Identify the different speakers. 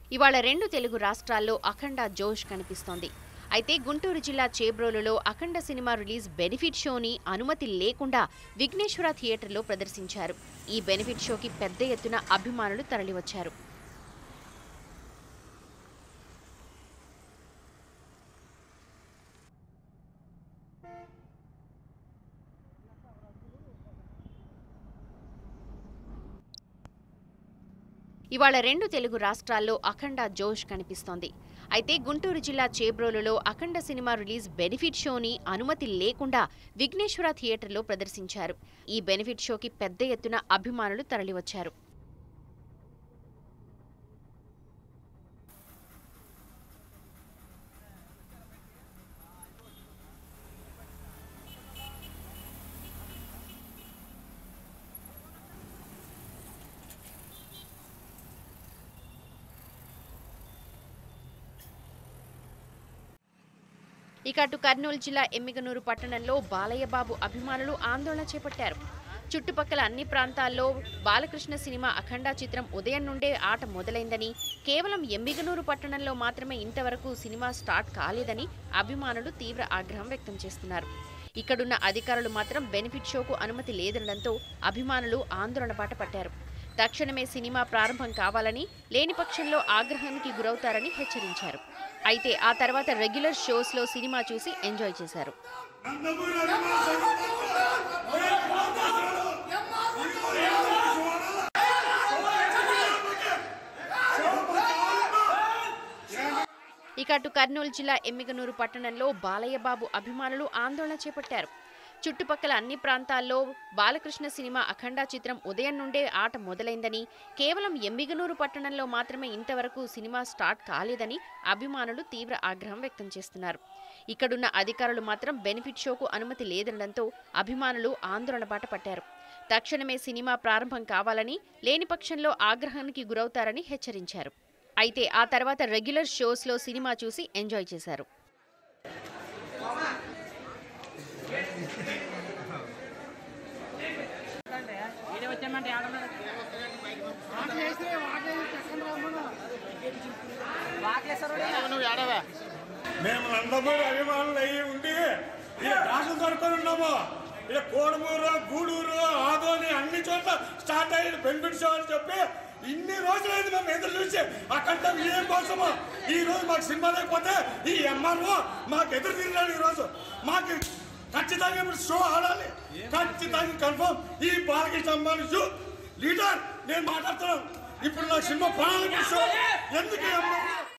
Speaker 1: ఇవాళ రెండు తెలుగు రాష్ట్రాల్లో అఖండ జోష్ కనిపిస్తోంది అయితే గుంటూరు జిల్లా చేబ్రోలులో అఖండ సినిమా రిలీజ్ బెనిఫిట్ షోని అనుమతి లేకుండా విఘ్నేశ్వర థియేటర్లో ప్రదర్శించారు ఈ బెనిఫిట్ షోకి పెద్ద ఎత్తున అభిమానులు తరలివచ్చారు ఇవాళ రెండు తెలుగు రాష్ట్రాల్లో అఖండ జోష్ కనిపిస్తోంది అయితే గుంటూరు జిల్లా చేబ్రోలులో అఖండ సినిమా రిలీజ్ బెనిఫిట్ షోని అనుమతి లేకుండా విఘ్నేశ్వర థియేటర్లో ప్రదర్శించారు ఈ బెనిఫిట్ షోకి పెద్ద ఎత్తున అభిమానులు తరలివచ్చారు ఇక అటు కర్నూలు జిల్లా ఎమ్మిగనూరు పట్టణంలో బాలయ్య బాబు అభిమానులు ఆందోళన చేపట్టారు చుట్టుపక్కల అన్ని ప్రాంతాల్లో బాలకృష్ణ సినిమా అఖండ చిత్రం ఉదయం నుండే ఆట మొదలైందని కేవలం ఎమ్మిగనూరు పట్టణంలో మాత్రమే ఇంతవరకు సినిమా స్టార్ట్ కాలేదని అభిమానులు తీవ్ర ఆగ్రహం వ్యక్తం చేస్తున్నారు ఇక్కడున్న అధికారులు మాత్రం బెనిఫిట్ షోకు అనుమతి లేదనడంతో అభిమానులు ఆందోళన బాట పట్టారు తక్షణమే సినిమా ప్రారంభం కావాలని లేని పక్షంలో ఆగ్రహానికి గురవుతారని హెచ్చరించారు అయితే ఆ తర్వాత రెగ్యులర్ షోస్లో సినిమా చూసి ఎంజాయ్ చేశారు ఇక అటు కర్నూలు జిల్లా ఎమ్మిగనూరు పట్టణంలో బాలయ్య బాబు అభిమానులు ఆందోళన చేపట్టారు చుట్టుపక్కల అన్ని ప్రాంతాల్లో బాలకృష్ణ సినిమా అఖండ చిత్రం ఉదయం నుండే ఆట మొదలైందని కేవలం ఎమ్మిగనూరు పట్టణంలో మాత్రమే ఇంతవరకు సినిమా స్టార్ట్ కాలేదని అభిమానులు తీవ్ర ఆగ్రహం వ్యక్తం చేస్తున్నారు ఇక్కడున్న అధికారులు మాత్రం బెనిఫిట్ షోకు అనుమతి లేదనడంతో అభిమానులు ఆందోళన బాట పట్టారు తక్షణమే సినిమా ప్రారంభం కావాలని లేని పక్షంలో ఆగ్రహానికి గురవుతారని హెచ్చరించారు అయితే ఆ తర్వాత రెగ్యులర్ షోస్లో సినిమా చూసి ఎంజాయ్ చేశారు
Speaker 2: మేము నందమూరి అభిమానులు అయ్యి ఉండి ఇక్కడ డాకులు కడుకొని ఉన్నాము ఇక్కడ కోడమూరు గూడూరు ఆదోని అన్ని చోట్ల స్టార్ట్ అయ్యి బెనిఫిట్ షో అని చెప్పి ఇన్ని రోజులైంది మేము ఎదురు చూసి అక్కడ విజయం కోసము ఈ రోజు మాకు సినిమా లేకపోతే ఈ ఎంఆర్ఓ మాకు ఎదురు తిరిగాడు ఈ రోజు మాకు ఖచ్చితంగా ఇప్పుడు షో ఆడాలి ఖచ్చితంగా కన్ఫర్మ్ ఈ బాలకృష్ణ అమ్మాయి షో లీడర్ నేను మాట్లాడుతున్నాను ఇప్పుడు నా సినిమా ప్రాణాలకు షో ఎందుకు ఈ అమ్మాయి